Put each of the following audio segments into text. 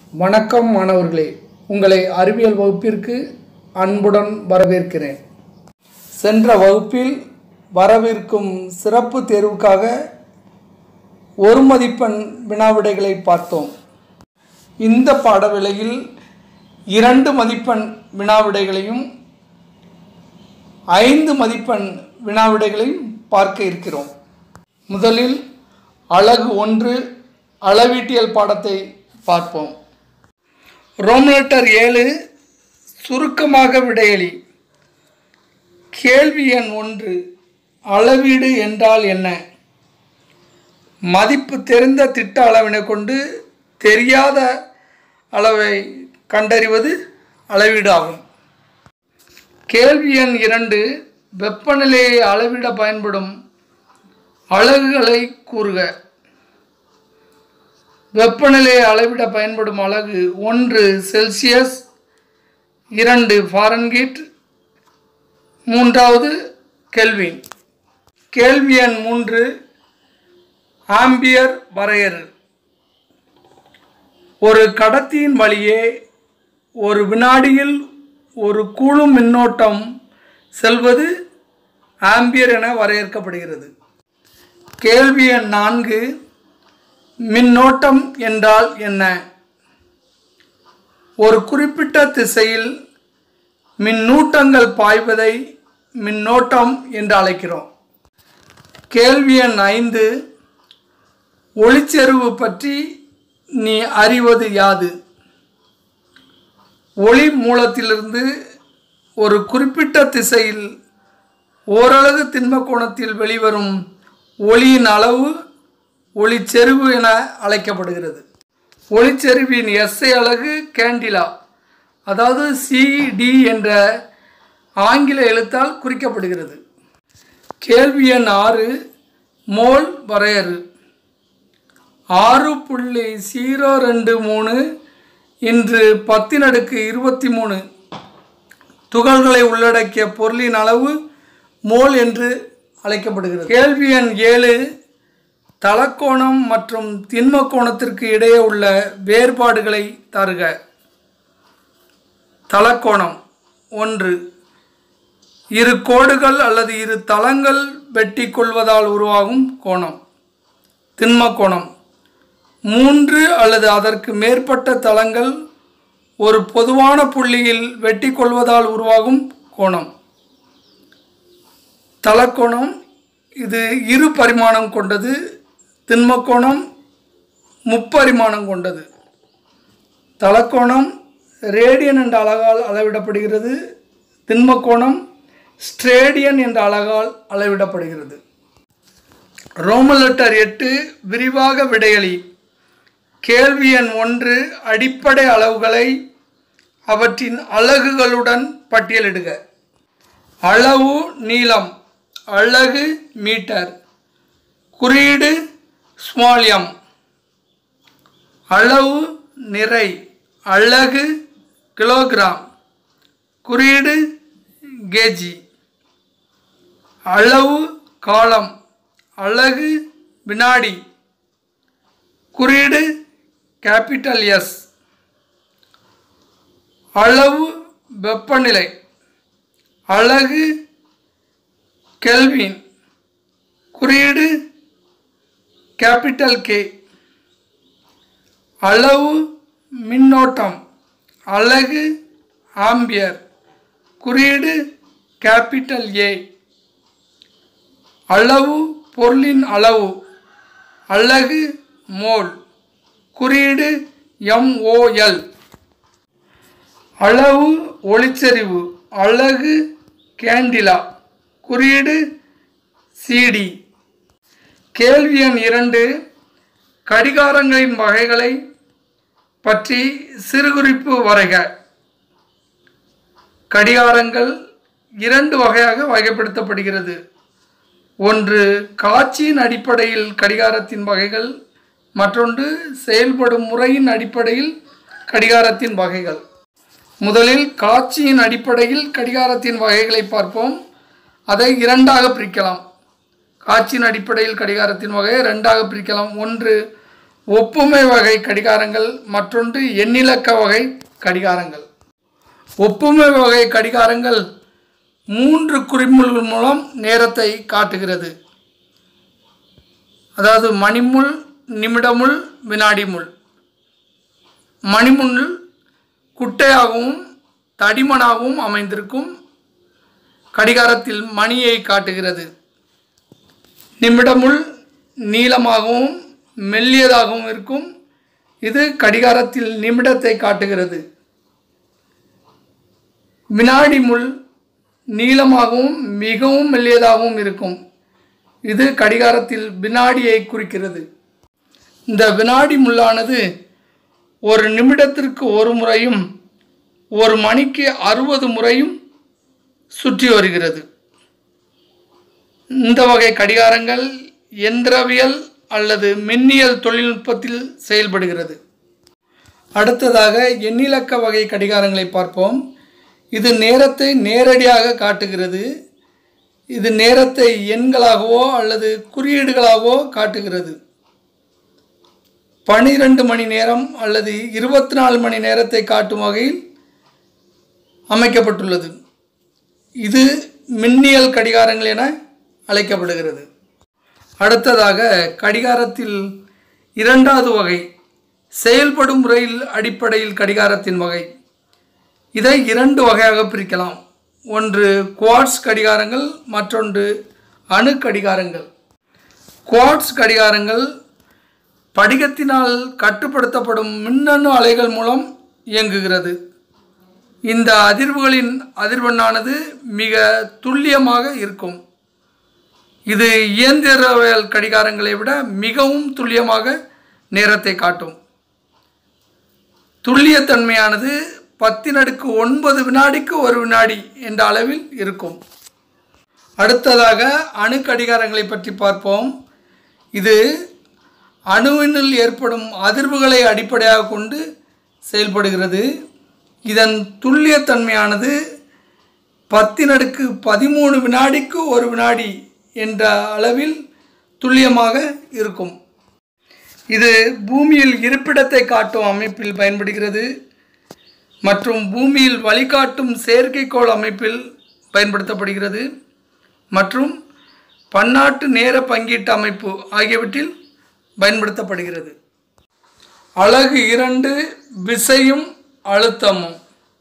வணக்கம் மாணவர்களே உங்களை அறிவியல் வகுப்பிற்கு அன்புடன் வரவேற்கிறேன் சென்ற வகுப்பில் வரவிருக்கும் சிறப்பு தேர்வுக்காக ஒரு மதிப்பெண் வினாவிடைகளை பார்த்தோம் இந்த பாடவேளையில் இரண்டு மதிப்பெண் வினாவிடைகளையும் ஐந்து மதிப்பெண் வினாவிடைகளையும் பார்க்க இருக்கிறோம் முதலில் அழகு ஒன்று அளவீட்டியல் பாடத்தை பார்ப்போம் ரோம்லெட்டர் ஏழு சுருக்கமாக விடையளி கேள்வி எண் ஒன்று அளவீடு என்றால் என்ன மதிப்பு தெரிந்த திட்ட அளவினை கொண்டு தெரியாத அளவை கண்டறிவது அளவீடு ஆகும் கேள்வி எண் இரண்டு வெப்பநிலையை அளவிட பயன்படும் அலகுகளை கூறுக வெப்பநிலையை அளவிட பயன்படும் அலகு ஒன்று செல்சியஸ் இரண்டு ஃபாரன்கீட் மூன்றாவது கெல்வின் கேள்வி எண் மூன்று ஆம்பியர் வரையறு ஒரு கடத்தியின் வழியே ஒரு வினாடியில் ஒரு குழு மின்னோட்டம் செல்வது ஆம்பியர் என வரையறுக்கப்படுகிறது கேள்வி எண் நான்கு மின்னோட்டம் என்றால் என்ன ஒரு குறிப்பிட்ட திசையில் மின்னூட்டங்கள் பாய்வதை மின்னோட்டம் என்று அழைக்கிறோம் கேள்வி எண் ஐந்து ஒளிச்செறிவு பற்றி நீ அறிவது யாது ஒளி மூலத்திலிருந்து ஒரு குறிப்பிட்ட திசையில் ஓரளவு திண்ம கோணத்தில் வெளிவரும் ஒளியின் அளவு ஒளிச்செறிவு என அழைக்கப்படுகிறது ஒளிச்செறிவின் எஸ்ஐ அலகு கேண்டிலா அதாவது சிடி என்ற ஆங்கில எழுத்தால் குறிக்கப்படுகிறது கேள்வி எண் ஆறு மோல் வரையறு ஆறு புள்ளி ஜீரோ ரெண்டு மூணு இன்று பத்தின் அடுக்கு இருபத்தி மூணு துகள்களை உள்ளடக்கிய பொருளின் அளவு மோல் என்று அழைக்கப்படுகிறது கேள்வி எண் ஏழு தலக்கோணம் மற்றும் திண்ம கோணத்திற்கு இடையே உள்ள வேறுபாடுகளை தருக தலக்கோணம் ஒன்று இரு கோடுகள் அல்லது இரு தளங்கள் வெட்டி கொள்வதால் உருவாகும் கோணம் திண்ம கோணம் மூன்று அல்லது அதற்கு மேற்பட்ட தளங்கள் ஒரு பொதுவான புள்ளியில் வெட்டி கொள்வதால் உருவாகும் கோணம் தலக்கோணம் இது இரு பரிமாணம் கொண்டது திண்மக்கோணம் முப்பரிமாணம் கொண்டது தலக்கோணம் ரேடியன் என்ற அலகால் அளவிடப்படுகிறது திண்மக்கோணம் ஸ்ட்ரேடியன் என்ற அலகால் அளவிடப்படுகிறது ரோமன் லெட்டர் எட்டு விரிவாக விடையளி கேள்வி எண் ஒன்று அடிப்படை அளவுகளை அவற்றின் அலகுகளுடன் பட்டியலிடுக அளவு நீளம் அலகு மீட்டர் குறியீடு ஸ்மால் எம் அளவு நிறை அலகு கிலோகிராம் குறியீடு கேஜி அளவு காலம் அலகு வினாடி குறியீடு கேபிட்டல் எஸ் அளவு வெப்பநிலை அலகு கெல்வின் குறியீடு கேபிட்டல் கே அளவு மின்னோட்டம் அலகு ஆம்பியர் குறியீடு கேபிட்டல் ஏ அளவு பொருளின் அளவு அலகு மோல் குறியீடு எம்ஓஎல் அளவு ஒளிச்செறிவு அலகு கேண்டிலா குறியீடு சிடி கேள்வி எண் இரண்டு கடிகாரங்களின் வகைகளை பற்றி சிறுகுறிப்பு வரைக கடிகாரங்கள் இரண்டு வகையாக வகைப்படுத்தப்படுகிறது ஒன்று காட்சியின் அடிப்படையில் கடிகாரத்தின் வகைகள் மற்றொன்று செயல்படும் முறையின் அடிப்படையில் கடிகாரத்தின் வகைகள் முதலில் காட்சியின் அடிப்படையில் கடிகாரத்தின் வகைகளை பார்ப்போம் அதை இரண்டாக பிரிக்கலாம் காட்சியின் அடிப்படையில் கடிகாரத்தின் வகையை ரெண்டாக பிரிக்கலாம் ஒன்று ஒப்புமை வகை கடிகாரங்கள் மற்றொன்று எண்ணிலக்க வகை கடிகாரங்கள் ஒப்புமை வகை கடிகாரங்கள் மூன்று குறிமுள்கள் மூலம் நேரத்தை காட்டுகிறது அதாவது மணிமுள் நிமிடமுள் வினாடி முள் மணிமுள் குட்டையாகவும் தடிமனாகவும் அமைந்திருக்கும் கடிகாரத்தில் மணியை காட்டுகிறது நிமிடமுள் நீளமாகவும் மெல்லியதாகவும் இருக்கும் இது கடிகாரத்தில் நிமிடத்தை காட்டுகிறது வினாடி முள் நீளமாகவும் மிகவும் மெல்லியதாகவும் இருக்கும் இது கடிகாரத்தில் வினாடியை குறிக்கிறது இந்த வினாடி முள்ளானது ஒரு நிமிடத்திற்கு ஒரு முறையும் ஒரு மணிக்கு அறுபது முறையும் சுற்றி வருகிறது இந்த வகை கடிகாரங்கள் எந்திரவியல் அல்லது மின்னியல் தொழில்நுட்பத்தில் செயல்படுகிறது அடுத்ததாக எண்ணிலக்க வகை கடிகாரங்களை பார்ப்போம் இது நேரத்தை நேரடியாக காட்டுகிறது இது நேரத்தை எண்களாகவோ அல்லது குறியீடுகளாகவோ காட்டுகிறது பனிரெண்டு மணி நேரம் அல்லது இருபத்தி நாலு மணி நேரத்தை காட்டும் வகையில் அமைக்கப்பட்டுள்ளது இது மின்னியல் கடிகாரங்கள் என அழைக்கப்படுகிறது அடுத்ததாக கடிகாரத்தில் இரண்டாவது வகை செயல்படும் முறையில் அடிப்படையில் கடிகாரத்தின் வகை இதை இரண்டு வகையாக பிரிக்கலாம் ஒன்று குவாட்ஸ் கடிகாரங்கள் மற்றொன்று அணு கடிகாரங்கள் குவாட்ஸ் கடிகாரங்கள் படிகத்தினால் கட்டுப்படுத்தப்படும் மின்னணு அலைகள் மூலம் இயங்குகிறது இந்த அதிர்வுகளின் அதிர்வெண்ணானது மிக துல்லியமாக இருக்கும் இது இயந்திரவியல் கடிகாரங்களை விட மிகவும் துல்லியமாக நேரத்தை காட்டும் துல்லியத்தன்மையானது பத்தினடுக்கு ஒன்பது வினாடிக்கு ஒரு வினாடி என்ற அளவில் இருக்கும் அடுத்ததாக அணு கடிகாரங்களை பற்றி பார்ப்போம் இது அணுவினில் ஏற்படும் அதிர்வுகளை அடிப்படையாக கொண்டு செயல்படுகிறது இதன் துல்லியத்தன்மையானது பத்தினடுக்கு பதிமூணு வினாடிக்கு ஒரு வினாடி என்ற அளவில் துல்லியமாக இருக்கும் இது பூமியில் இருப்பிடத்தை காட்டும் அமைப்பில் பயன்படுகிறது மற்றும் பூமியில் வழிகாட்டும் செயற்கைக்கோள் அமைப்பில் பயன்படுத்தப்படுகிறது மற்றும் பன்னாட்டு நேர பங்கீட்டு அமைப்பு ஆகியவற்றில் பயன்படுத்தப்படுகிறது அழகு இரண்டு விசையும் அழுத்தமும்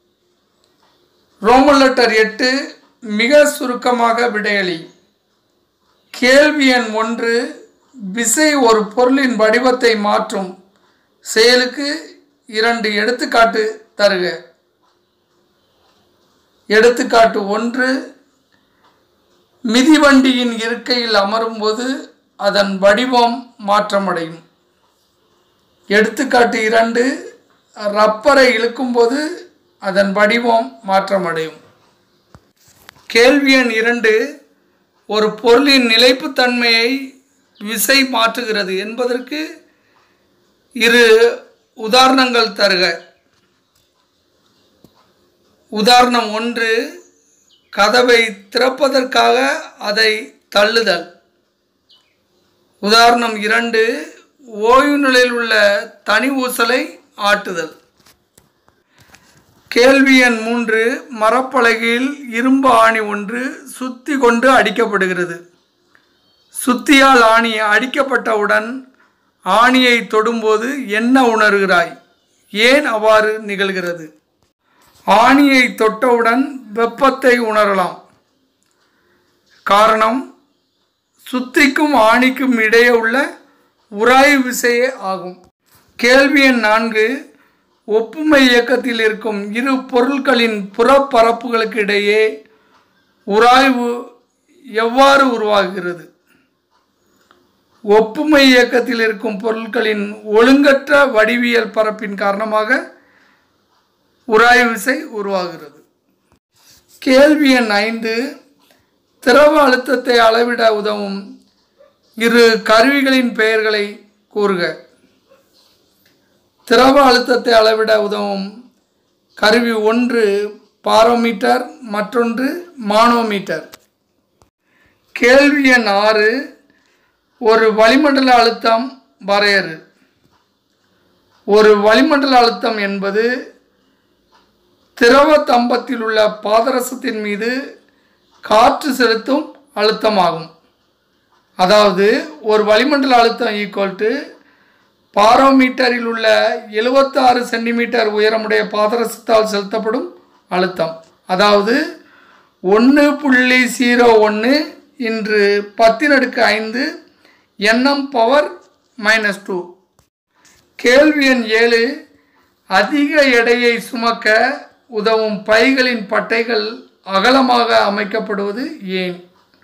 ரோமன் லெட்டர் எட்டு மிக சுருக்கமாக விடையளி கேள்வி எண் ஒன்று விசை ஒரு பொருளின் வடிவத்தை மாற்றும் செயலுக்கு இரண்டு எடுத்துக்காட்டு தருக எடுத்துக்காட்டு ஒன்று மிதிவண்டியின் இருக்கையில் அமரும்போது அதன் வடிவம் மாற்றமடையும் எடுத்துக்காட்டு இரண்டு ரப்பரை இழுக்கும்போது அதன் வடிவம் மாற்றமடையும் கேள்வி எண் இரண்டு ஒரு பொருளின் நிலைப்புத்தன்மையை விசை மாற்றுகிறது என்பதற்கு இரு உதாரணங்கள் தருக உதாரணம் ஒன்று கதவை திறப்பதற்காக அதை தள்ளுதல் உதாரணம் இரண்டு ஓய்வு நிலையில் உள்ள தனி ஊசலை ஆட்டுதல் கேள்வி எண் மூன்று மரப்பலகையில் இரும்பு ஆணி ஒன்று சுத்தி கொண்டு அடிக்கப்படுகிறது சுத்தியால் ஆணி அடிக்கப்பட்டவுடன் ஆணியை தொடும்போது என்ன உணர்கிறாய் ஏன் அவ்வாறு நிகழ்கிறது ஆணியை தொட்டவுடன் வெப்பத்தை உணரலாம் காரணம் சுத்திக்கும் ஆணிக்கும் இடையே உள்ள உராய்வு விசையே ஆகும் கேள்வி எண் நான்கு ஒப்புமை இயக்கத்தில் இருக்கும் இரு பொருட்களின் புறப்பரப்புகளுக்கு இடையே உராய்வு எவ்வாறு உருவாகிறது ஒப்புமை இயக்கத்தில் இருக்கும் பொருட்களின் ஒழுங்கற்ற வடிவியல் பரப்பின் காரணமாக உராய்வு விசை உருவாகிறது கேள்வி எண் ஐந்து திரவ அழுத்தத்தை அளவிட உதவும் இரு கருவிகளின் பெயர்களை கூறுக திரவ அழுத்தத்தை அளவிட உதவும் கருவி ஒன்று பாரோமீட்டர் மற்றொன்று மானோமீட்டர் கேள்வி எண் ஆறு ஒரு வளிமண்டல அழுத்தம் வரையறு ஒரு வளிமண்டல அழுத்தம் என்பது திரவ தம்பத்தில் உள்ள பாதரசத்தின் மீது காற்று செலுத்தும் அழுத்தமாகும் அதாவது ஒரு வளிமண்டல அழுத்தம் ஈக்குவல் டு பாரோமீட்டரில் உள்ள எழுபத்தாறு சென்டிமீட்டர் உயரமுடைய பாதரசத்தால் செலுத்தப்படும் அழுத்தம் அதாவது ஒன்று புள்ளி ஜீரோ ஒன்று இன்று பத்தினடுக்கு ஐந்து என்எம் பவர் மைனஸ் டூ கேள்வி எண் ஏழு அதிக எடையை சுமக்க உதவும் பைகளின் பட்டைகள் அகலமாக அமைக்கப்படுவது ஏன்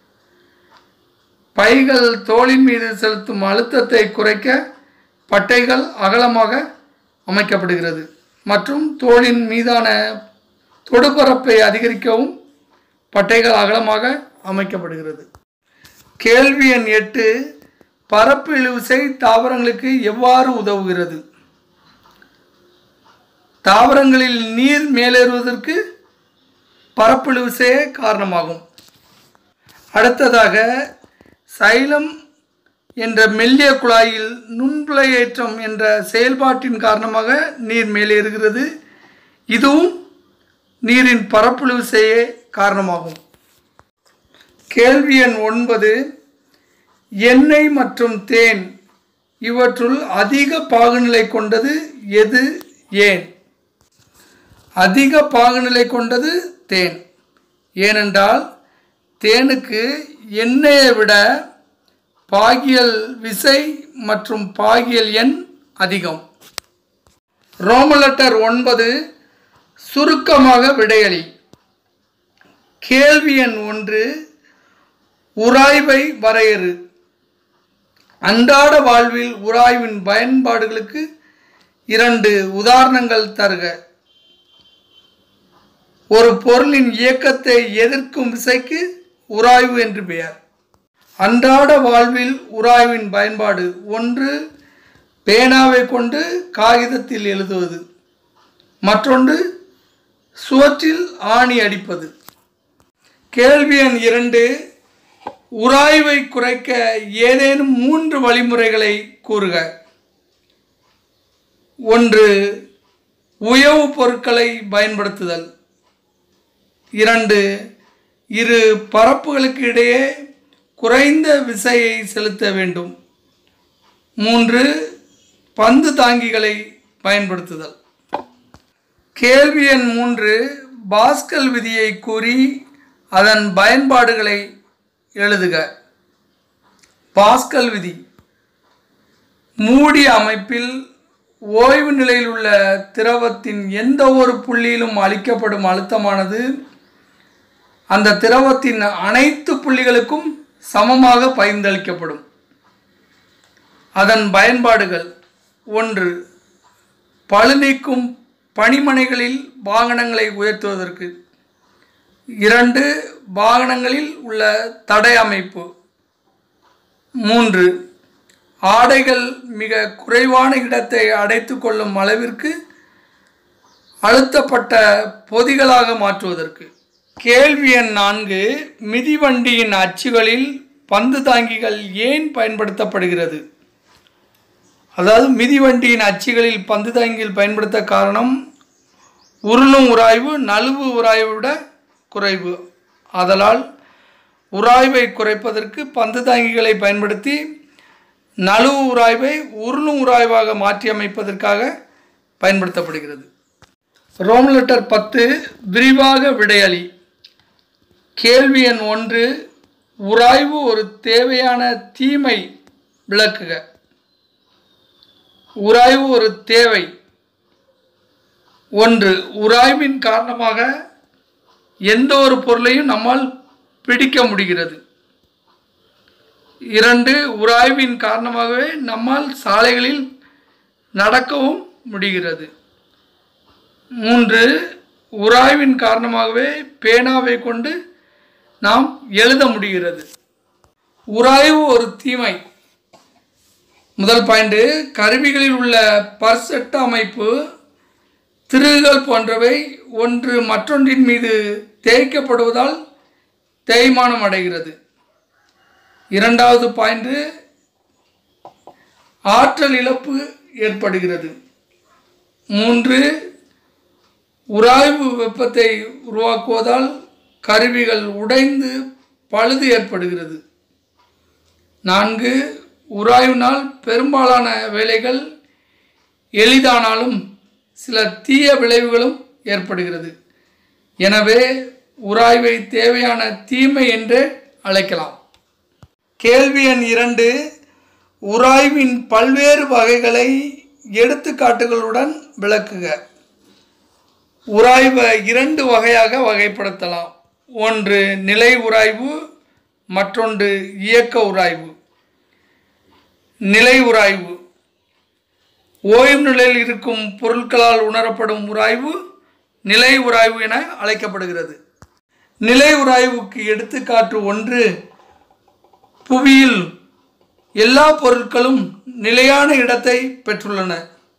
பைகள் தோளின் மீது செலுத்தும் அழுத்தத்தை குறைக்க பட்டைகள் அகலமாக அமைக்கப்படுகிறது மற்றும் தோளின் மீதான தொடுபரப்பை அதிகரிக்கவும் பட்டைகள் அகலமாக அமைக்கப்படுகிறது கேள்வி எண் எட்டு பரப்பு இழுவிசை தாவரங்களுக்கு எவ்வாறு உதவுகிறது தாவரங்களில் நீர் மேலேறுவதற்கு பரப்பிழு விசையே காரணமாகும் அடுத்ததாக சைலம் என்ற மெல்லிய குழாயில் நுண்புலையேற்றம் என்ற செயல்பாட்டின் காரணமாக நீர் மேலேறுகிறது இதுவும் நீரின் பரப்பிழு விசையே காரணமாகும் கேள்வி எண் ஒன்பது எண்ணெய் மற்றும் தேன் இவற்றுள் அதிக பாகுநிலை கொண்டது எது ஏன் அதிக பாகுநிலை கொண்டது தேன் ஏனென்றால் தேனுக்கு எண்ணெயை விட பாகியல் விசை மற்றும் பாகியல் எண் அதிகம் ரோமலெட்டர் ஒன்பது சுருக்கமாக விடையளி கேள்வி எண் ஒன்று உராய்வை வரையறு அன்றாட வாழ்வில் உராய்வின் பயன்பாடுகளுக்கு இரண்டு உதாரணங்கள் தருக ஒரு பொருளின் இயக்கத்தை எதிர்க்கும் விசைக்கு உராய்வு என்று பெயர் அன்றாட வாழ்வில் உராய்வின் பயன்பாடு ஒன்று பேனாவை கொண்டு காகிதத்தில் எழுதுவது மற்றொன்று சுவற்றில் ஆணி அடிப்பது கேள்வி எண் இரண்டு உராய்வை குறைக்க ஏதேனும் மூன்று வழிமுறைகளை கூறுக ஒன்று உயவு பொருட்களை பயன்படுத்துதல் இரண்டு இரு பரப்புகளுக்கு இடையே குறைந்த விசையை செலுத்த வேண்டும் மூன்று பந்து தாங்கிகளை பயன்படுத்துதல் கேள்வி எண் மூன்று பாஸ்கல் விதியை கூறி அதன் பயன்பாடுகளை எழுதுக பாஸ்கல் விதி மூடிய அமைப்பில் ஓய்வு நிலையில் உள்ள திரவத்தின் எந்த ஒரு புள்ளியிலும் அளிக்கப்படும் அழுத்தமானது அந்த திரவத்தின் அனைத்து புள்ளிகளுக்கும் சமமாக பகிர்ந்தளிக்கப்படும் அதன் பயன்பாடுகள் ஒன்று பழுநீக்கும் பணிமனைகளில் வாகனங்களை உயர்த்துவதற்கு இரண்டு வாகனங்களில் உள்ள தடை அமைப்பு மூன்று ஆடைகள் மிக குறைவான இடத்தை அடைத்து கொள்ளும் அளவிற்கு அழுத்தப்பட்ட பொதிகளாக மாற்றுவதற்கு கேள்வி எண் நான்கு மிதிவண்டியின் அச்சுகளில் பந்து தாங்கிகள் ஏன் பயன்படுத்தப்படுகிறது அதாவது மிதிவண்டியின் அச்சுகளில் பந்து தாங்கிகள் பயன்படுத்த காரணம் உருளும் உராய்வு நழுவு உராய்வை விட குறைவு ஆதலால் உராய்வை குறைப்பதற்கு பந்து தாங்கிகளை பயன்படுத்தி நழுவு உராய்வை உருளும் உராய்வாக மாற்றி அமைப்பதற்காக பயன்படுத்தப்படுகிறது ரோம் லெட்டர் பத்து விரிவாக விடையளி கேள்வி எண் ஒன்று உராய்வு ஒரு தேவையான தீமை விளக்குக உராய்வு ஒரு தேவை ஒன்று உராய்வின் காரணமாக எந்த ஒரு பொருளையும் நம்மால் பிடிக்க முடிகிறது இரண்டு உராய்வின் காரணமாகவே நம்மால் சாலைகளில் நடக்கவும் முடிகிறது மூன்று உராய்வின் காரணமாகவே பேனாவை கொண்டு நாம் எழுத முடிகிறது உராய்வு ஒரு தீமை முதல் பாயிண்ட் கருவிகளில் உள்ள பர்செட்ட அமைப்பு திருகுகள் போன்றவை ஒன்று மற்றொன்றின் மீது தேய்க்கப்படுவதால் தேய்மானம் அடைகிறது இரண்டாவது பாயிண்ட் ஆற்றல் இழப்பு ஏற்படுகிறது மூன்று உராய்வு வெப்பத்தை உருவாக்குவதால் கருவிகள் உடைந்து பழுது ஏற்படுகிறது நான்கு உராய்வினால் பெரும்பாலான வேலைகள் எளிதானாலும் சில தீய விளைவுகளும் ஏற்படுகிறது எனவே உராய்வை தேவையான தீமை என்று அழைக்கலாம் கேள்வி எண் இரண்டு உராய்வின் பல்வேறு வகைகளை எடுத்துக்காட்டுகளுடன் விளக்குக உராய்வை இரண்டு வகையாக வகைப்படுத்தலாம் ஒன்று நிலை உராய்வு மற்றொன்று இயக்க உராய்வு நிலை உராய்வு ஓய்வு நிலையில் இருக்கும் பொருட்களால் உணரப்படும் உராய்வு நிலை உராய்வு என அழைக்கப்படுகிறது நிலை உராய்வுக்கு எடுத்துக்காட்டு ஒன்று புவியில் எல்லா பொருட்களும் நிலையான இடத்தை பெற்றுள்ளன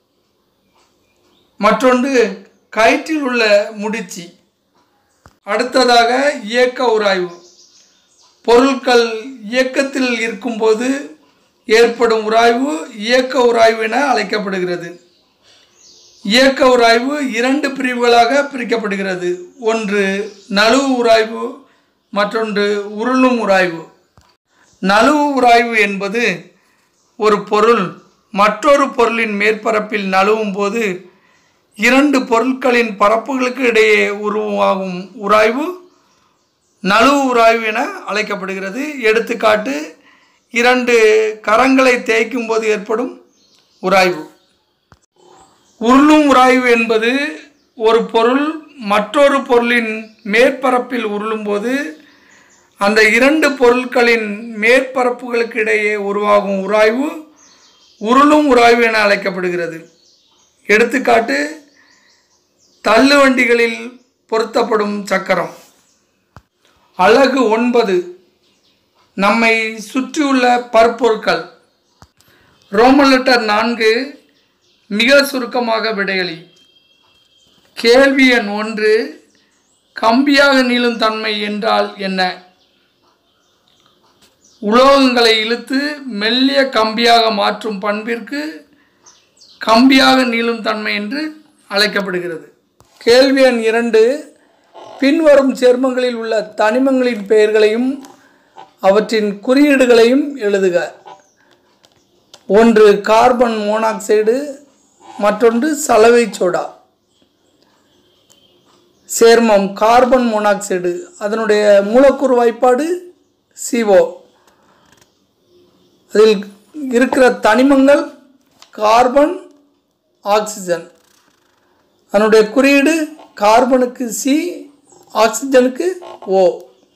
மற்றொன்று கயிற்றில் உள்ள முடிச்சி அடுத்ததாக இயக்க உராய்வு பொருட்கள் இயக்கத்தில் இருக்கும்போது ஏற்படும் உராய்வு இயக்க உராய்வு என அழைக்கப்படுகிறது இயக்க உராய்வு இரண்டு பிரிவுகளாக பிரிக்கப்படுகிறது ஒன்று நழுவு உராய்வு மற்றொன்று உருளும் உராய்வு நழுவு உராய்வு என்பது ஒரு பொருள் மற்றொரு பொருளின் மேற்பரப்பில் நழுவும் போது இரண்டு பொருட்களின் பரப்புகளுக்கு இடையே உருவாகும் உராய்வு நழுவு உராய்வு என அழைக்கப்படுகிறது எடுத்துக்காட்டு இரண்டு கரங்களை தேய்க்கும் போது ஏற்படும் உராய்வு உருளும் உராய்வு என்பது ஒரு பொருள் மற்றொரு பொருளின் மேற்பரப்பில் உருளும்போது அந்த இரண்டு பொருட்களின் மேற்பரப்புகளுக்கு இடையே உருவாகும் உராய்வு உருளும் உராய்வு என அழைக்கப்படுகிறது எடுத்துக்காட்டு தள்ளுவண்டிகளில் பொருத்தப்படும் சக்கரம் அழகு ஒன்பது நம்மை சுற்றியுள்ள பற்பொருட்கள் ரோமன் லெட்டர் நான்கு மிக சுருக்கமாக விடையளி கேள்வி எண் ஒன்று கம்பியாக நீளும் தன்மை என்றால் என்ன உலோகங்களை இழுத்து மெல்லிய கம்பியாக மாற்றும் பண்பிற்கு கம்பியாக நீளும் தன்மை என்று அழைக்கப்படுகிறது கேள்வி எண் இரண்டு பின்வரும் சேர்மங்களில் உள்ள தனிமங்களின் பெயர்களையும் அவற்றின் குறியீடுகளையும் எழுதுக ஒன்று கார்பன் மோனாக்சைடு மற்றொன்று சலவை சோடா சேர்மம் கார்பன் மோனாக்சைடு அதனுடைய மூலக்கூறு வாய்ப்பாடு சிஓ அதில் இருக்கிற தனிமங்கள் கார்பன் ஆக்சிஜன் அதனுடைய குறியீடு கார்பனுக்கு சி ஆக்சிஜனுக்கு ஓ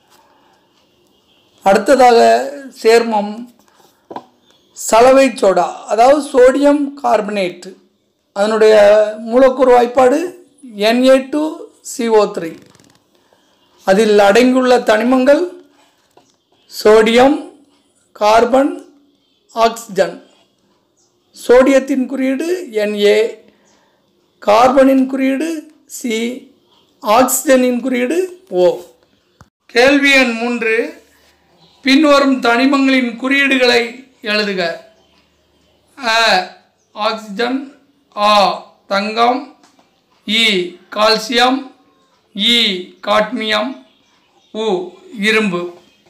அடுத்ததாக சேர்மம் சலவை சோடா அதாவது சோடியம் கார்பனேட் அதனுடைய மூலக்கூறு வாய்ப்பாடு என்ஏ டூ சிஓ த்ரீ அதில் அடங்கியுள்ள தனிமங்கள் சோடியம் கார்பன் ஆக்சிஜன் சோடியத்தின் குறியீடு என்ஏ கார்பனின் குறியீடு சி ஆக்சிஜனின் குறியீடு ஓ கேள்வி எண் மூன்று பின்வரும் தனிமங்களின் குறியீடுகளை எழுதுக அ ஆக்சிஜன் ஆ தங்கம் இ கால்சியம் இ காட்மியம் உ இரும்பு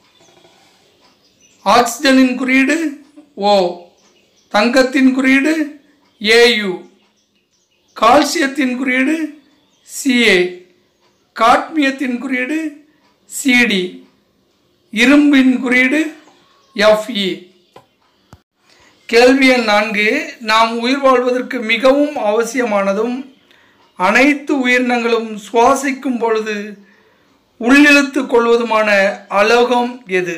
ஆக்சிஜனின் குறியீடு ஓ தங்கத்தின் குறியீடு ஏயு கால்சியத்தின் குறியீடு சிஏ காட்மியத்தின் குறியீடு சிடி இரும்பின் குறியீடு எஃப்இ கேள்வி எண் நான்கு நாம் உயிர் வாழ்வதற்கு மிகவும் அவசியமானதும் அனைத்து உயிரினங்களும் சுவாசிக்கும் பொழுது உள்ளிழுத்து கொள்வதுமான அலோகம் எது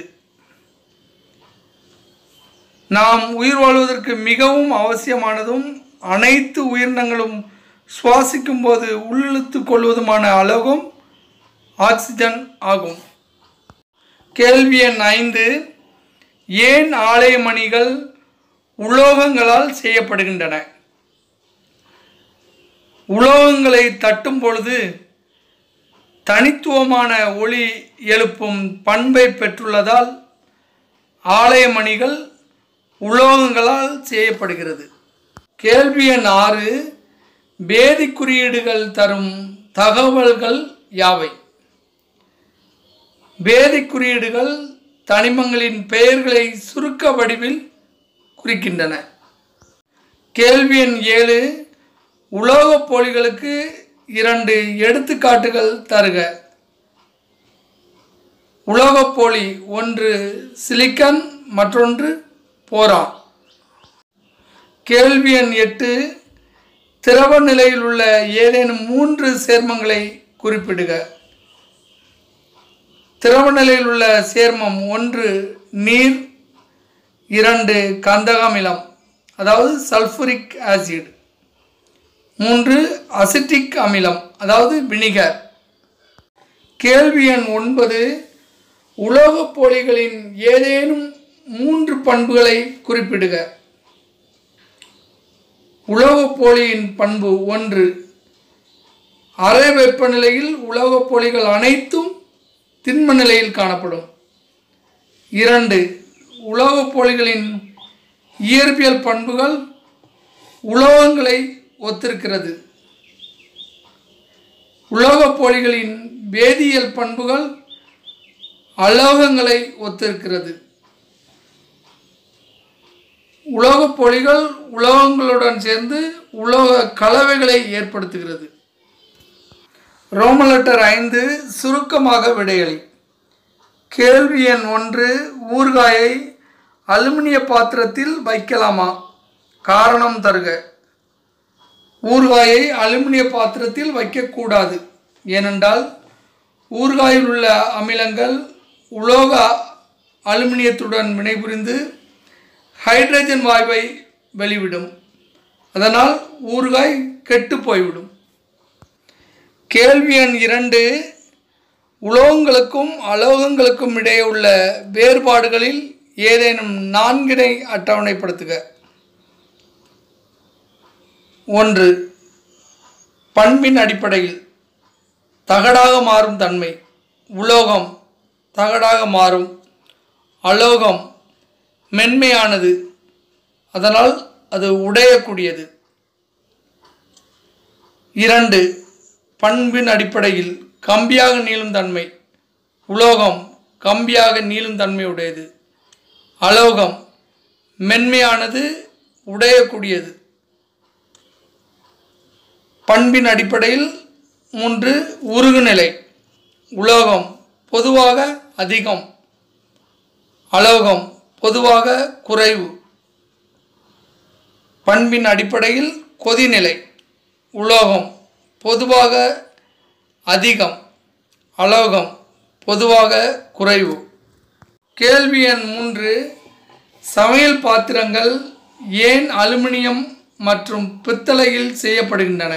நாம் உயிர் வாழ்வதற்கு மிகவும் அவசியமானதும் அனைத்து உயிரினங்களும் சுவாசிக்கும் போது உள்ளிழுத்து கொள்வதுமான அலோகம் ஆக்சிஜன் ஆகும் கேள்வி எண் ஐந்து ஏன் ஆலயமணிகள் உலோகங்களால் செய்யப்படுகின்றன உலோகங்களை தட்டும் பொழுது தனித்துவமான ஒளி எழுப்பும் பண்பை பெற்றுள்ளதால் ஆலயமணிகள் உலோகங்களால் செய்யப்படுகிறது கேள்வி எண் ஆறு வேதி குறியீடுகள் தரும் தகவல்கள் யாவை வேதி குறியீடுகள் தனிமங்களின் பெயர்களை சுருக்க வடிவில் குறிக்கின்றன கேள்வி எண் ஏழு உலோகப் போலிகளுக்கு இரண்டு எடுத்துக்காட்டுகள் தருக உலோகப் போலி ஒன்று சிலிக்கன் மற்றொன்று போரான் கேள்வி எண் எட்டு திரவ நிலையில் உள்ள ஏதேனும் மூன்று சேர்மங்களை குறிப்பிடுக திரவ நிலையில் உள்ள சேர்மம் ஒன்று நீர் இரண்டு கந்தக அமிலம் அதாவது சல்ஃபுரிக் ஆசிட் மூன்று அசிட்டிக் அமிலம் அதாவது வினிகர் கேள்வி எண் ஒன்பது உலோகப் போலிகளின் ஏதேனும் மூன்று பண்புகளை குறிப்பிடுக உலோகப் போலியின் பண்பு ஒன்று அறை வெப்பநிலையில் உலோகப் போலிகள் அனைத்தும் திண்ம நிலையில் காணப்படும் இரண்டு உலோகப் போலிகளின் இயற்பியல் பண்புகள் உலோகங்களை ஒத்திருக்கிறது உலோகப் போலிகளின் வேதியியல் பண்புகள் அலோகங்களை ஒத்திருக்கிறது உலோகப் பொலிகள் உலோகங்களுடன் சேர்ந்து உலோக கலவைகளை ஏற்படுத்துகிறது ரோமன் லெட்டர் ஐந்து சுருக்கமாக விடையளி கேள்வி எண் ஒன்று ஊறுகாயை அலுமினிய பாத்திரத்தில் வைக்கலாமா காரணம் தருக ஊறுகாயை அலுமினிய பாத்திரத்தில் வைக்கக்கூடாது ஏனென்றால் ஊறுகாயில் உள்ள அமிலங்கள் உலோக அலுமினியத்துடன் வினைபுரிந்து ஹைட்ரஜன் வாயுவை வெளிவிடும் அதனால் ஊறுகாய் கெட்டு போய்விடும் கேள்வி எண் இரண்டு உலோகங்களுக்கும் அலோகங்களுக்கும் இடையே உள்ள வேறுபாடுகளில் ஏதேனும் நான்கினை அட்டவணைப்படுத்துக ஒன்று பண்பின் அடிப்படையில் தகடாக மாறும் தன்மை உலோகம் தகடாக மாறும் அலோகம் மென்மையானது அதனால் அது உடையக்கூடியது இரண்டு பண்பின் அடிப்படையில் கம்பியாக நீளும் தன்மை உலோகம் கம்பியாக நீளும் தன்மை உடையது அலோகம் மென்மையானது உடையக்கூடியது பண்பின் அடிப்படையில் மூன்று உருகுநிலை உலோகம் பொதுவாக அதிகம் அலோகம் பொதுவாக குறைவு பண்பின் அடிப்படையில் கொதிநிலை உலோகம் பொதுவாக அதிகம் அலோகம் பொதுவாக குறைவு கேள்வி எண் மூன்று சமையல் பாத்திரங்கள் ஏன் அலுமினியம் மற்றும் பித்தளையில் செய்யப்படுகின்றன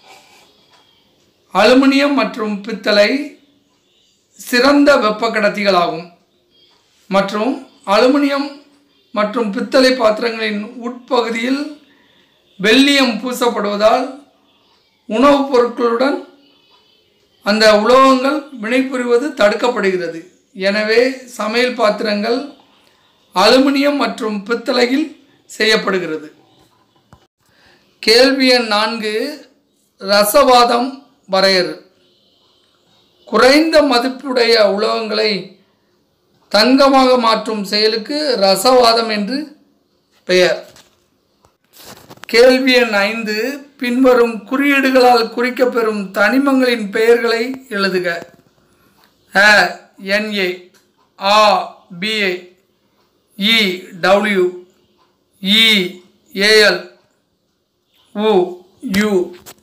அலுமினியம் மற்றும் பித்தளை சிறந்த வெப்ப கடத்திகளாகும் மற்றும் அலுமினியம் மற்றும் பித்தளை பாத்திரங்களின் உட்பகுதியில் வெள்ளியம் பூசப்படுவதால் உணவுப் பொருட்களுடன் அந்த உலோகங்கள் வினைபுரிவது தடுக்கப்படுகிறது எனவே சமையல் பாத்திரங்கள் அலுமினியம் மற்றும் பித்தளையில் செய்யப்படுகிறது கேள்வி எண் நான்கு ரசவாதம் வரையறு குறைந்த மதிப்புடைய உலோகங்களை தங்கமாக மாற்றும் செயலுக்கு ரசவாதம் என்று பெயர் கேள்வி எண் ஐந்து பின்வரும் குறியீடுகளால் குறிக்கப்பெறும் தனிமங்களின் பெயர்களை எழுதுக அ என்ஏ ஆ பிஏ இ டபிள்யூ இ ஏஎல் உ யு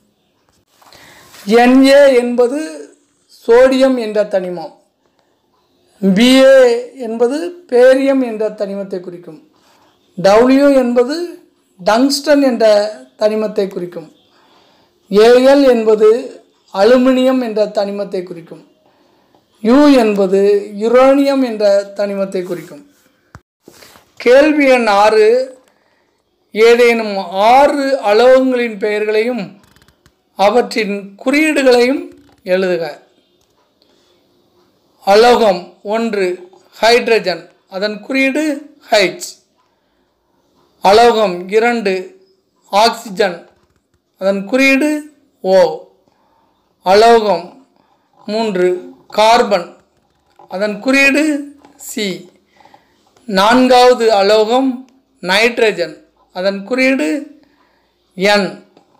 என்ஏ என்பது சோடியம் என்ற தனிமம் பிஏ என்பது பேரியம் என்ற தனிமத்தை குறிக்கும் டபிள்யூ என்பது டங்ஸ்டன் என்ற தனிமத்தை குறிக்கும் ஏஎல் என்பது அலுமினியம் என்ற தனிமத்தை குறிக்கும் யு என்பது யுரேனியம் என்ற தனிமத்தை குறிக்கும் கேள்வி எண் ஆறு ஏதேனும் ஆறு அலோகங்களின் பெயர்களையும் அவற்றின் குறியீடுகளையும் எழுதுக அலோகம் ஒன்று ஹைட்ரஜன் அதன் குறியீடு ஹைச் அலோகம் இரண்டு ஆக்சிஜன் அதன் குறியீடு ஓ அலோகம் மூன்று கார்பன் அதன் குறியீடு சி நான்காவது அலோகம் நைட்ரஜன் அதன் குறியீடு என்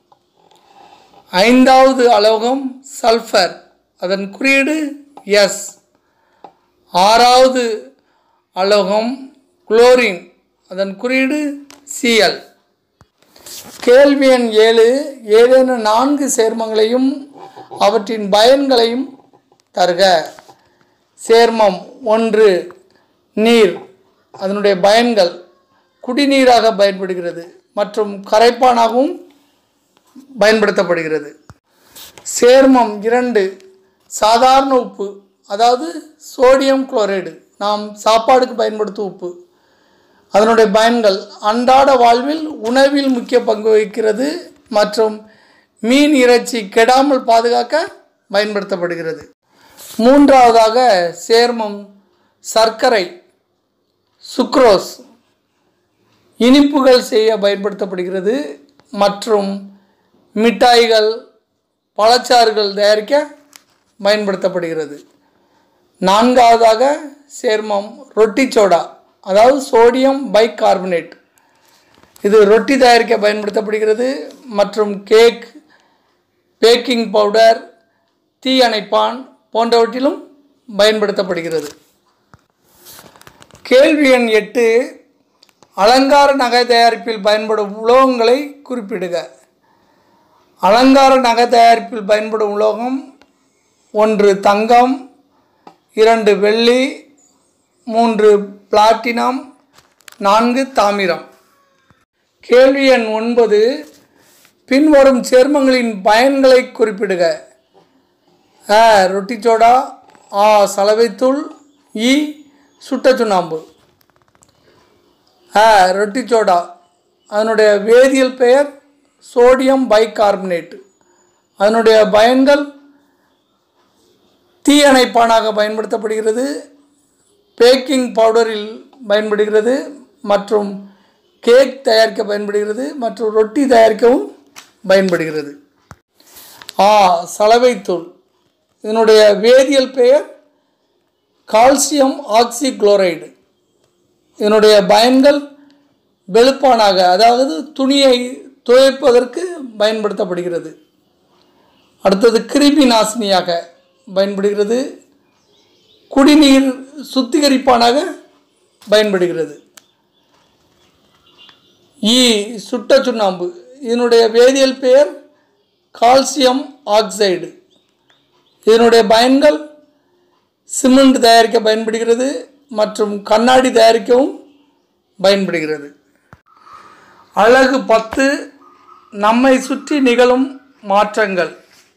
ஐந்தாவது அலோகம் சல்ஃபர் அதன் குறியீடு எஸ் ஆறாவது அலோகம் குளோரின் அதன் குறியீடு சிஎல் கேள்வி எண் ஏழு ஏதேனும் நான்கு சேர்மங்களையும் அவற்றின் பயன்களையும் தருக சேர்மம் ஒன்று நீர் அதனுடைய பயன்கள் குடிநீராக பயன்படுகிறது மற்றும் கரைப்பானாகவும் பயன்படுத்தப்படுகிறது சேர்மம் இரண்டு சாதாரண உப்பு அதாவது சோடியம் குளோரைடு நாம் சாப்பாடுக்கு பயன்படுத்தும் உப்பு அதனுடைய பயன்கள் அன்றாட வாழ்வில் உணவில் முக்கிய பங்கு வகிக்கிறது மற்றும் மீன் இறைச்சி கெடாமல் பாதுகாக்க பயன்படுத்தப்படுகிறது மூன்றாவதாக சேர்மம் சர்க்கரை சுக்ரோஸ் இனிப்புகள் செய்ய பயன்படுத்தப்படுகிறது மற்றும் மிட்டாய்கள் பழச்சாறுகள் தயாரிக்க பயன்படுத்தப்படுகிறது நான்காவதாக சேர்மம் ரொட்டி சோடா அதாவது சோடியம் பைகார்பனேட் இது ரொட்டி தயாரிக்க பயன்படுத்தப்படுகிறது மற்றும் கேக் பேக்கிங் பவுடர் தீ அணைப்பான் போன்றவற்றிலும் பயன்படுத்தப்படுகிறது கேள்வி எண் எட்டு அலங்கார நகை தயாரிப்பில் பயன்படும் உலோகங்களை குறிப்பிடுக அலங்கார நகை தயாரிப்பில் பயன்படும் உலோகம் ஒன்று தங்கம் இரண்டு வெள்ளி மூன்று பிளாட்டினம் நான்கு தாமிரம் கேள்வி எண் ஒன்பது பின்வரும் சேர்மங்களின் பயன்களை குறிப்பிடுக அ ரொட்டி சோடா ஆ சலவைத்தூள் இ சுட்ட சுண்ணாம்பு அ ரொட்டி சோடா அதனுடைய வேதியியல் பெயர் சோடியம் பைகார்பனேட் அதனுடைய பயன்கள் தீயணைப்பானாக பயன்படுத்தப்படுகிறது பேக்கிங் பவுடரில் பயன்படுகிறது மற்றும் கேக் தயாரிக்க பயன்படுகிறது மற்றும் ரொட்டி தயாரிக்கவும் பயன்படுகிறது ஆ சலவைத்தூள் இதனுடைய வேதியியல் பெயர் கால்சியம் ஆக்சிகுளோரைடு இதனுடைய பயன்கள் வெளுப்பானாக அதாவது துணியை துவைப்பதற்கு பயன்படுத்தப்படுகிறது அடுத்தது கிருமி நாசினியாக பயன்படுகிறது குடிநீர் சுத்திகரிப்பானாக பயன்படுகிறது ஈ சுட்ட சுண்ணாம்பு இதனுடைய வேதியியல் பெயர் கால்சியம் ஆக்சைடு இதனுடைய பயன்கள் சிமெண்ட் தயாரிக்க பயன்படுகிறது மற்றும் கண்ணாடி தயாரிக்கவும் பயன்படுகிறது அழகு பத்து நம்மை சுற்றி நிகழும் மாற்றங்கள்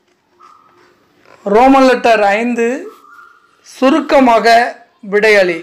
ரோமன் லெட்டர் ஐந்து சுருக்கமாக விடையளி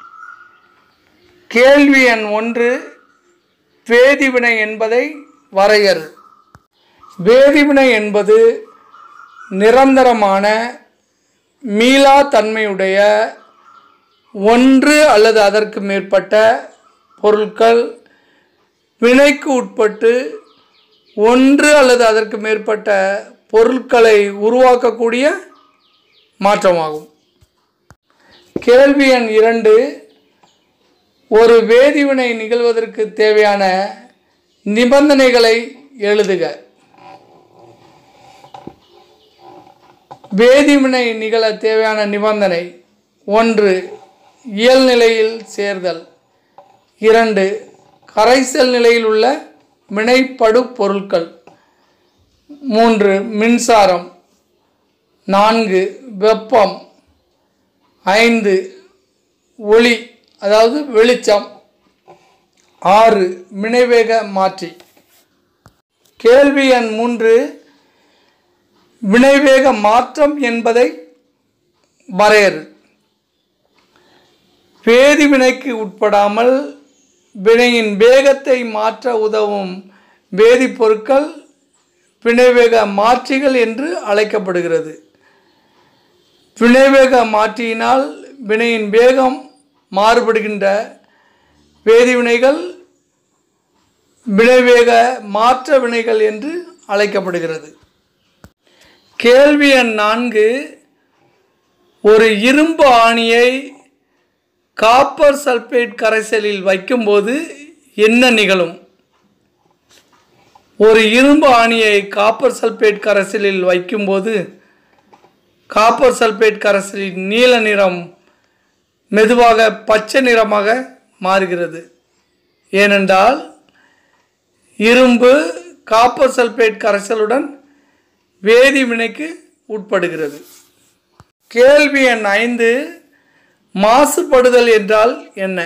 கேள்வி எண் ஒன்று வேதிவினை என்பதை வரையறு வேதிவினை என்பது நிரந்தரமான மீளா தன்மையுடைய ஒன்று அல்லது அதற்கு மேற்பட்ட பொருட்கள் வினைக்கு உட்பட்டு ஒன்று அல்லது அதற்கு மேற்பட்ட பொருட்களை உருவாக்கக்கூடிய மாற்றமாகும் கேள்வி எண் இரண்டு ஒரு வேதிவினை நிகழ்வதற்கு தேவையான நிபந்தனைகளை எழுதுக வேதிவினை நிகழ தேவையான நிபந்தனை ஒன்று இயல்நிலையில் சேர்தல் இரண்டு கரைசல் நிலையில் உள்ள வினைப்படு பொருட்கள் மூன்று மின்சாரம் நான்கு வெப்பம் ஐந்து ஒளி அதாவது வெளிச்சம் ஆறு வினைவேக மாற்றி கேள்வி எண் மூன்று வினைவேக மாற்றம் என்பதை வரையறு வேதிவினைக்கு உட்படாமல் வினையின் வேகத்தை மாற்ற உதவும் வேதிப்பொருட்கள் வினைவேக மாற்றிகள் என்று அழைக்கப்படுகிறது வினைவேக மாற்றியினால் வினையின் வேகம் மாறுபடுகின்ற வேதிவினைகள் வினைவேக மாற்ற வினைகள் என்று அழைக்கப்படுகிறது கேள்வி எண் நான்கு ஒரு இரும்பு ஆணியை காப்பர் சல்பேட் கரைசலில் வைக்கும்போது என்ன நிகழும் ஒரு இரும்பு ஆணியை காப்பர் சல்பேட் கரைசலில் வைக்கும்போது காப்பர் சல்பேட் கரைசலின் நீல நிறம் மெதுவாக பச்சை நிறமாக மாறுகிறது ஏனென்றால் இரும்பு காப்பர் சல்பேட் கரைசலுடன் வேதி வினைக்கு உட்படுகிறது கேள்வி எண் ஐந்து மாசுபடுதல் என்றால் என்ன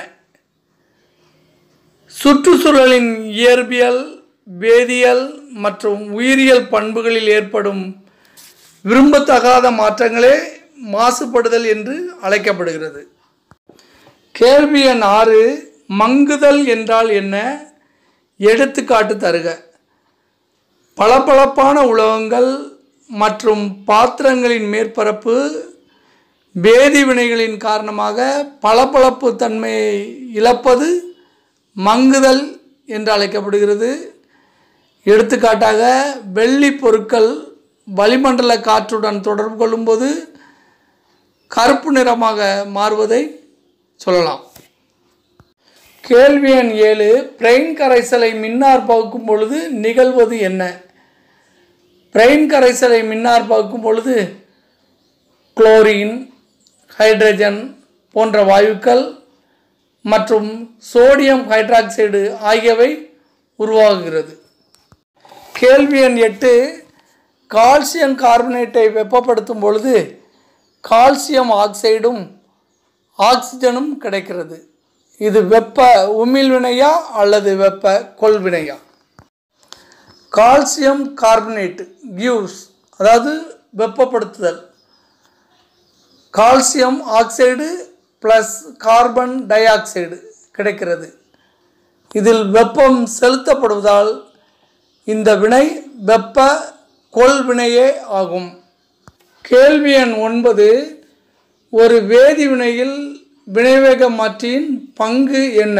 சுற்றுச்சூழலின் இயற்பியல் வேதியியல் மற்றும் உயிரியல் பண்புகளில் ஏற்படும் விரும்பத்தகாத மாற்றங்களே மாசுபடுதல் என்று அழைக்கப்படுகிறது கேள்வி எண் ஆறு மங்குதல் என்றால் என்ன எடுத்துக்காட்டு தருக பளபளப்பான உலோகங்கள் மற்றும் பாத்திரங்களின் மேற்பரப்பு வேதிவினைகளின் காரணமாக பளபளப்பு தன்மையை இழப்பது மங்குதல் என்று அழைக்கப்படுகிறது எடுத்துக்காட்டாக வெள்ளி பொருட்கள் வளிமண்டல காற்றுடன் தொடர்பு கொள்ளும்போது கருப்பு நிறமாக மாறுவதை சொல்லலாம் கேள்வி எண் ஏழு பிரெயின் கரைசலை மின்னார் பகுக்கும் பொழுது நிகழ்வது என்ன பிரெயின் கரைசலை மின்னார் பகுக்கும் பொழுது குளோரின் ஹைட்ரஜன் போன்ற வாயுக்கள் மற்றும் சோடியம் ஹைட்ராக்சைடு ஆகியவை உருவாகுகிறது கேள்வி எண் எட்டு கால்சியம் கார்பனேட்டை வெப்பப்படுத்தும் பொழுது கால்சியம் ஆக்சைடும் ஆக்சிஜனும் கிடைக்கிறது இது வெப்ப உமிழ்வினையா அல்லது வெப்ப கொள்வினையா கால்சியம் கார்பனேட் கியூஸ் அதாவது வெப்பப்படுத்துதல் calcium oxide plus carbon dioxide கிடைக்கிறது இதில் வெப்பம் செலுத்தப்படுவதால் இந்த வினை வெப்ப கொள்வினையே ஆகும் கேள்வி எண் ஒன்பது ஒரு வேதி வினையில் வினைவேக மாற்றியின் பங்கு என்ன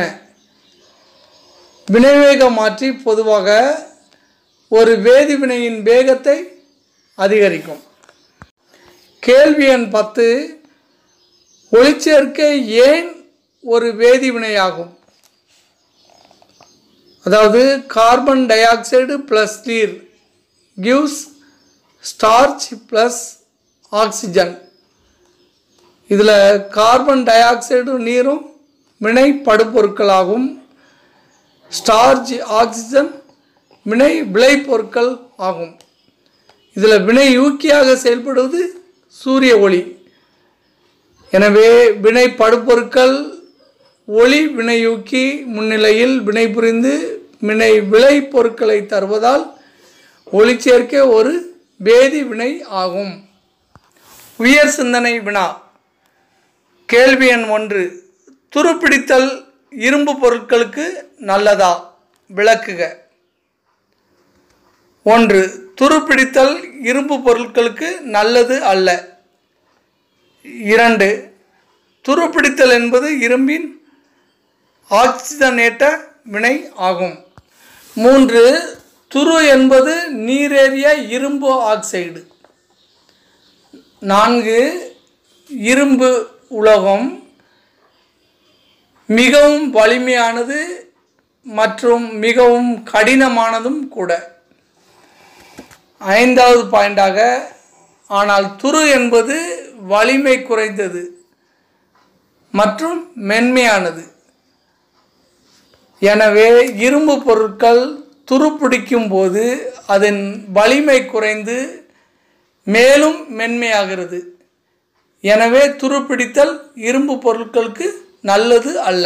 வினைவேக மாற்றி பொதுவாக ஒரு வேதி வினையின் வேகத்தை அதிகரிக்கும் கேள்வி எண் பத்து ஒளிச்சேர்க்கை ஏன் ஒரு வேதி வினையாகும் அதாவது கார்பன் டை ஆக்சைடு ப்ளஸ் நீர் கிவ்ஸ் ஸ்டார்ச் ப்ளஸ் ஆக்சிஜன் இதில் கார்பன் டை ஆக்சைடும் நீரும் வினை படுபொருட்களாகும் ஸ்டார்ச் ஆக்சிஜன் வினை விளைபொருட்கள் ஆகும் இதில் வினை ஊக்கியாக செயல்படுவது சூரிய ஒளி எனவே வினை படுபொருட்கள் ஒளி வினையூக்கி முன்னிலையில் வினை புரிந்து வினை விளை பொருட்களை தருவதால் ஒளிச்சேர்க்கை ஒரு வேதி வினை ஆகும் உயர் சிந்தனை வினா கேள்வி எண் ஒன்று துருப்பிடித்தல் இரும்பு பொருட்களுக்கு நல்லதா விளக்குக ஒன்று துருப்பிடித்தல் இரும்பு பொருட்களுக்கு நல்லது அல்ல இரண்டு துருப்பிடித்தல் என்பது இரும்பின் ஆக்சிஜனேட்ட வினை ஆகும் மூன்று துரு என்பது நீரேறிய இரும்பு ஆக்சைடு நான்கு இரும்பு உலோகம் மிகவும் வலிமையானது மற்றும் மிகவும் கடினமானதும் கூட ஐந்தாவது பாயிண்டாக ஆனால் துரு என்பது வலிமை குறைந்தது மற்றும் மென்மையானது எனவே இரும்பு பொருட்கள் துருப்பிடிக்கும் போது அதன் வலிமை குறைந்து மேலும் மென்மையாகிறது எனவே துருப்பிடித்தல் இரும்பு பொருட்களுக்கு நல்லது அல்ல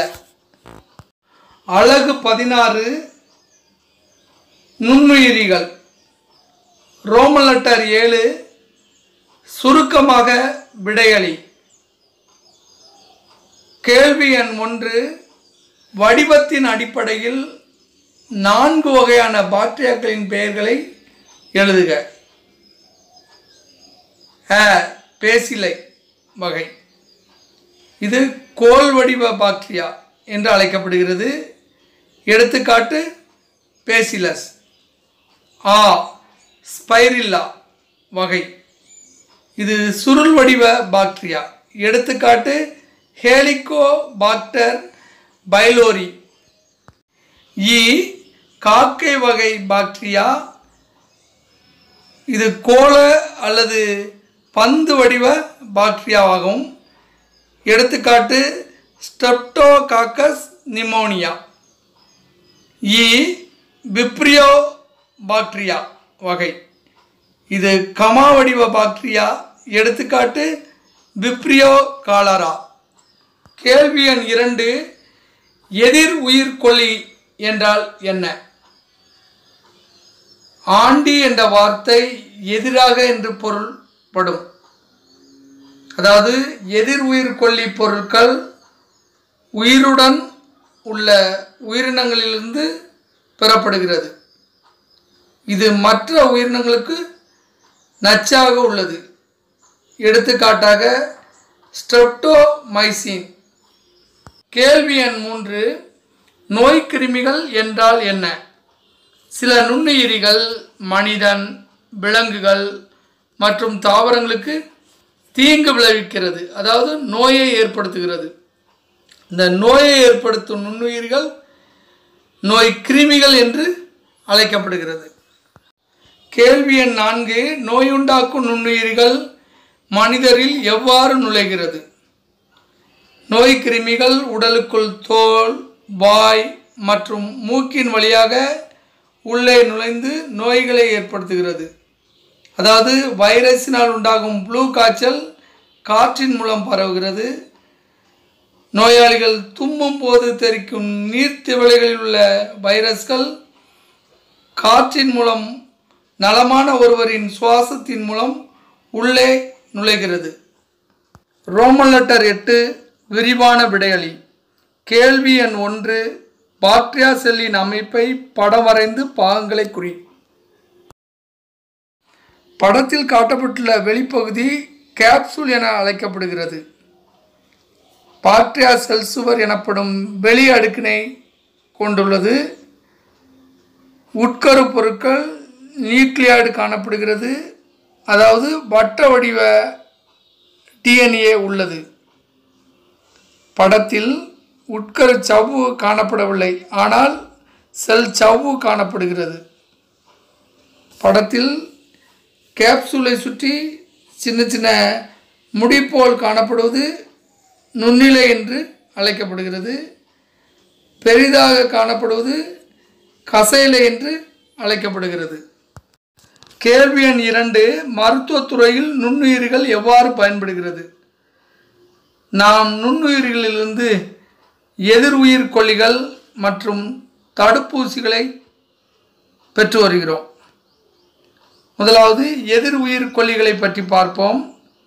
அழகு பதினாறு நுண்ணுயிரிகள் ரோமன் லெட்டர் ஏழு சுருக்கமாக விடையளி கேள்வி எண் ஒன்று வடிவத்தின் அடிப்படையில் நான்கு வகையான பாக்டீரியாக்களின் பெயர்களை எழுதுக அ பேசிலை வகை இது கோல் வடிவ பாக்டீரியா என்று அழைக்கப்படுகிறது எடுத்துக்காட்டு பேசிலஸ் ஆ ஸ்பைரில்லா வகை இது சுருள் வடிவ பாக்டீரியா எடுத்துக்காட்டு ஹேலிகோபாக்டர் பைலோரி இ காக்கை வகை பாக்டீரியா இது கோள அல்லது பந்து வடிவ பாக்டீரியாவாகும் எடுத்துக்காட்டு ஸ்டெப்டோகாக்கஸ் நிமோனியா இ விப்ரியோ பாக்டீரியா வகை இது கமா வடிவ பாக்டீரியா எடுத்துக்காட்டு விப்ரியோ காலரா கேள்வி எண் இரண்டு எதிர் உயிர்கொல்லி என்றால் என்ன ஆண்டி என்ற வார்த்தை எதிராக என்று பொருள்படும் அதாவது எதிர் உயிர்கொல்லி பொருட்கள் உயிருடன் உள்ள உயிரினங்களிலிருந்து பெறப்படுகிறது இது மற்ற உயிரினங்களுக்கு நச்சாக உள்ளது எடுத்துக்காட்டாக ஸ்ட்ரெப்டோமைசின் கேள்வி எண் மூன்று நோய்க்கிருமிகள் என்றால் என்ன சில நுண்ணுயிரிகள் மனிதன் விலங்குகள் மற்றும் தாவரங்களுக்கு தீங்கு விளைவிக்கிறது அதாவது நோயை ஏற்படுத்துகிறது இந்த நோயை ஏற்படுத்தும் நுண்ணுயிர்கள் நோய் கிருமிகள் என்று அழைக்கப்படுகிறது கேள்வி எண் நான்கு நோயுண்டாக்கும் நுண்ணுயிர்கள் மனிதரில் எவ்வாறு நுழைகிறது நோய் கிருமிகள் உடலுக்குள் தோல் வாய் மற்றும் மூக்கின் வழியாக உள்ளே நுழைந்து நோய்களை ஏற்படுத்துகிறது அதாவது வைரஸினால் உண்டாகும் ப்ளூ காய்ச்சல் காற்றின் மூலம் பரவுகிறது நோயாளிகள் தும்மும் போது தெரிக்கும் நீர்த்திவளைகளில் உள்ள வைரஸ்கள் காற்றின் மூலம் நலமான ஒருவரின் சுவாசத்தின் மூலம் உள்ளே நுழைகிறது ரோமன் லெட்டர் எட்டு விரிவான விடையளி கேள்வி எண் ஒன்று பாக்டீரியா செல்லின் அமைப்பை படம் வரைந்து பாகங்களை குறி படத்தில் காட்டப்பட்டுள்ள வெளிப்பகுதி கேப்சூல் என அழைக்கப்படுகிறது பாக்டீரியா செல் சுவர் எனப்படும் வெளி அடுக்கினை கொண்டுள்ளது உட்கரு பொருட்கள் நியூக்ளியாய்டு காணப்படுகிறது அதாவது வட்ட வடிவ டிஎன்ஏ உள்ளது படத்தில் உட்கரு சவ்வு காணப்படவில்லை ஆனால் செல் சவ்வு காணப்படுகிறது படத்தில் கேப்சூலை சுற்றி சின்ன சின்ன முடி போல் காணப்படுவது நுண்ணிலை என்று அழைக்கப்படுகிறது பெரிதாக காணப்படுவது கசைலை என்று அழைக்கப்படுகிறது கேள்வி எண் இரண்டு மருத்துவத்துறையில் நுண்ணுயிர்கள் எவ்வாறு பயன்படுகிறது நாம் நுண்ணுயிர்களிலிருந்து எதிர் உயிர் கொல்லிகள் மற்றும் தடுப்பூசிகளை பெற்று வருகிறோம் முதலாவது எதிர் உயிர் கொல்லிகளை பற்றி பார்ப்போம்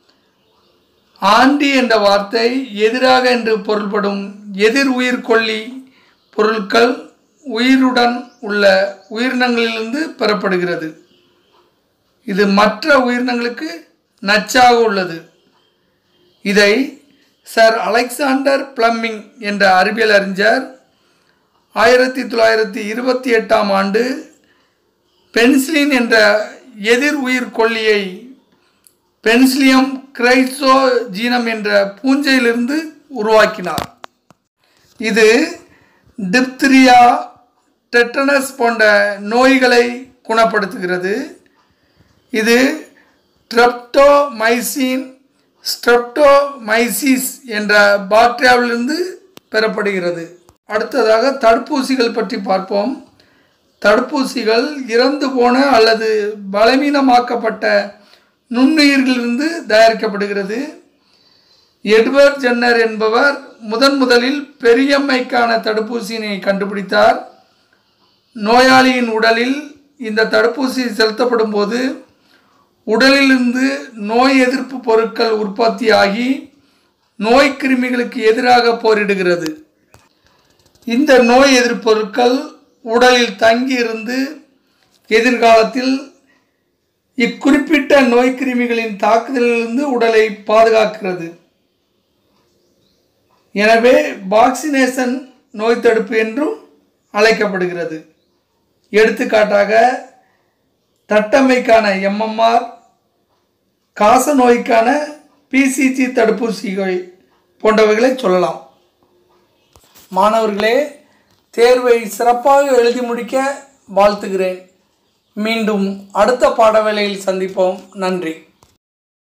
ஆண்டி என்ற வார்த்தை எதிராக என்று பொருள்படும் எதிர் உயிர் கொல்லி பொருட்கள் உயிருடன் உள்ள உயிரினங்களிலிருந்து பெறப்படுகிறது இது மற்ற உயிரினங்களுக்கு நச்சாக உள்ளது இதை சர் அலெக்சாண்டர் பிளம்மிங் என்ற அறிவியல் அறிஞர் ஆயிரத்தி தொள்ளாயிரத்தி இருபத்தி எட்டாம் ஆண்டு பென்சிலின் என்ற எதிர் உயிர் கொல்லியை பென்சிலியம் கிரைசோஜீனம் என்ற பூஞ்சையிலிருந்து உருவாக்கினார் இது டிப்திரியா டெட்டனஸ் போன்ற நோய்களை குணப்படுத்துகிறது இது ட்ரெப்டோமைசின் ஸ்ட்ரெப்டோமைசிஸ் என்ற பாக்டீரியாவிலிருந்து பெறப்படுகிறது அடுத்ததாக தடுப்பூசிகள் பற்றி பார்ப்போம் தடுப்பூசிகள் இறந்து போன அல்லது பலவீனமாக்கப்பட்ட நுண்ணுயிர்களிலிருந்து தயாரிக்கப்படுகிறது எட்வர்ட் ஜென்னர் என்பவர் முதன் முதலில் பெரியம்மைக்கான தடுப்பூசியினை கண்டுபிடித்தார் நோயாளியின் உடலில் இந்த தடுப்பூசி செலுத்தப்படும் போது உடலிலிருந்து நோய் எதிர்ப்பு பொருட்கள் உற்பத்தியாகி நோய் கிருமிகளுக்கு எதிராக போரிடுகிறது இந்த நோய் எதிர்ப்பு பொருட்கள் உடலில் தங்கியிருந்து எதிர்காலத்தில் இக்குறிப்பிட்ட நோய் கிருமிகளின் தாக்குதலிலிருந்து உடலை பாதுகாக்கிறது எனவே வாக்சினேஷன் நோய் தடுப்பு என்றும் அழைக்கப்படுகிறது எடுத்துக்காட்டாக தட்டம்மைக்கான எம்எம்ஆர் காச நோய்க்கான பிசிஜி தடுப்பூசிகள் போன்றவைகளை சொல்லலாம் மாணவர்களே தேர்வை சிறப்பாக எழுதி முடிக்க வாழ்த்துகிறேன் மீண்டும் அடுத்த பாடவேளையில் சந்திப்போம் நன்றி